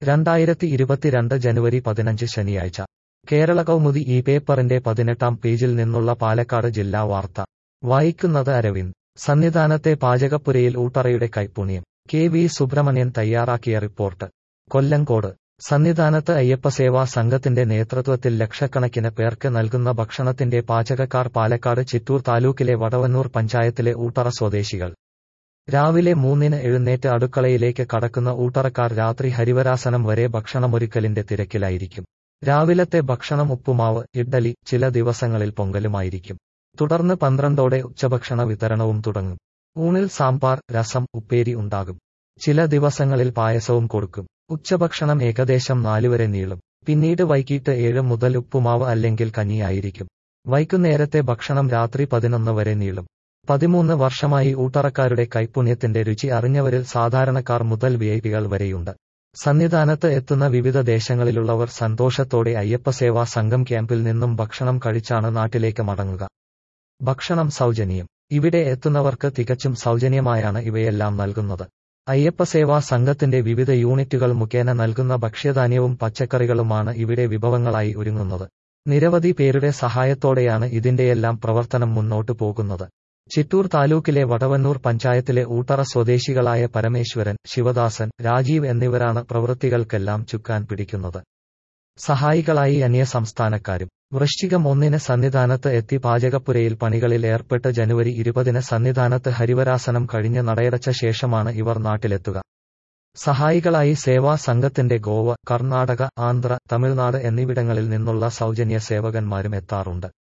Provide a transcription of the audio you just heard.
രണ്ടായിരത്തി ഇരുപത്തിരണ്ട് ജനുവരി പതിനഞ്ച് ശനിയാഴ്ച കേരള കൗമുദി ഈ പേപ്പറിന്റെ പതിനെട്ടാം പേജിൽ നിന്നുള്ള പാലക്കാട് ജില്ലാ വാർത്ത വായിക്കുന്നത് അരവിന്ദ് സന്നിധാനത്തെ പാചകപ്പുരയിൽ ഊട്ടറയുടെ കൈപ്പുണ്യം കെ വി സുബ്രഹ്മണ്യൻ തയ്യാറാക്കിയ റിപ്പോർട്ട് കൊല്ലങ്കോട് സന്നിധാനത്ത് അയ്യപ്പസേവാ സംഘത്തിന്റെ നേതൃത്വത്തിൽ ലക്ഷക്കണക്കിന് പേർക്ക് നൽകുന്ന ഭക്ഷണത്തിന്റെ പാചകക്കാർ പാലക്കാട് ചിറ്റൂർ താലൂക്കിലെ വടവന്നൂർ പഞ്ചായത്തിലെ ഊട്ടറ സ്വദേശികൾ രാവിലെ മൂന്നിന് എഴുന്നേറ്റ് അടുക്കളയിലേക്ക് കടക്കുന്ന ഊട്ടറക്കാർ രാത്രി ഹരിവരാസനം വരെ ഭക്ഷണമൊരുക്കലിന്റെ തിരക്കിലായിരിക്കും രാവിലത്തെ ഭക്ഷണം ഉപ്പുമാവ് ഇഡ്ഡലി ചില ദിവസങ്ങളിൽ പൊങ്കലുമായിരിക്കും തുടർന്ന് പന്ത്രണ്ടോടെ ഉച്ചഭക്ഷണ വിതരണവും തുടങ്ങും ഊണിൽ സാമ്പാർ രസം ഉപ്പേരി ഉണ്ടാകും ചില ദിവസങ്ങളിൽ പായസവും കൊടുക്കും ഉച്ചഭക്ഷണം ഏകദേശം നാലുവരെ നീളും പിന്നീട് വൈകിട്ട് ഏഴ് മുതൽ ഉപ്പുമാവ് അല്ലെങ്കിൽ കഞ്ഞിയായിരിക്കും വൈകുന്നേരത്തെ ഭക്ഷണം രാത്രി പതിനൊന്ന് വരെ നീളും പതിമൂന്ന് വർഷമായി ഊട്ടറക്കാരുടെ കൈപുണ്യത്തിന്റെ രുചി അറിഞ്ഞവരിൽ സാധാരണക്കാർ മുതൽ വിഐപികൾ വരെയുണ്ട് സന്നിധാനത്ത് എത്തുന്ന വിവിധ ദേശങ്ങളിലുള്ളവർ സന്തോഷത്തോടെ അയ്യപ്പസേവാ സംഘം ക്യാമ്പിൽ നിന്നും ഭക്ഷണം കഴിച്ചാണ് നാട്ടിലേക്ക് മടങ്ങുക ഭക്ഷണം സൗജന്യം ഇവിടെ എത്തുന്നവർക്ക് തികച്ചും സൗജന്യമായാണ് ഇവയെല്ലാം നൽകുന്നത് അയ്യപ്പസേവാ സംഘത്തിന്റെ വിവിധ യൂണിറ്റുകൾ മുഖേന നൽകുന്ന ഭക്ഷ്യധാന്യവും പച്ചക്കറികളുമാണ് ഇവിടെ വിഭവങ്ങളായി ഒരുങ്ങുന്നത് നിരവധി പേരുടെ സഹായത്തോടെയാണ് ഇതിന്റെയെല്ലാം പ്രവർത്തനം മുന്നോട്ടു പോകുന്നത് ചിറ്റൂർ താലൂക്കിലെ വടവന്നൂർ പഞ്ചായത്തിലെ ഊട്ടറ സ്വദേശികളായ പരമേശ്വരൻ ശിവദാസൻ രാജീവ് എന്നിവരാണ് പ്രവൃത്തികൾക്കെല്ലാം ചുക്കാൻ പിടിക്കുന്നത് സഹായികളായി അന്യസംസ്ഥാനക്കാരും വൃശ്ചികം ഒന്നിന് സന്നിധാനത്ത് എത്തി പാചകപ്പുരയിൽ പണികളിൽ ഏർപ്പെട്ട് ജനുവരി ഇരുപതിന് സന്നിധാനത്ത് ഹരിവരാസനം കഴിഞ്ഞ് നടയടച്ച ശേഷമാണ് ഇവർ നാട്ടിലെത്തുക സഹായികളായി സേവാ സംഘത്തിന്റെ ഗോവ കർണാടക ആന്ധ്ര തമിഴ്നാട് എന്നിവിടങ്ങളിൽ നിന്നുള്ള സൗജന്യ സേവകന്മാരും എത്താറുണ്ട്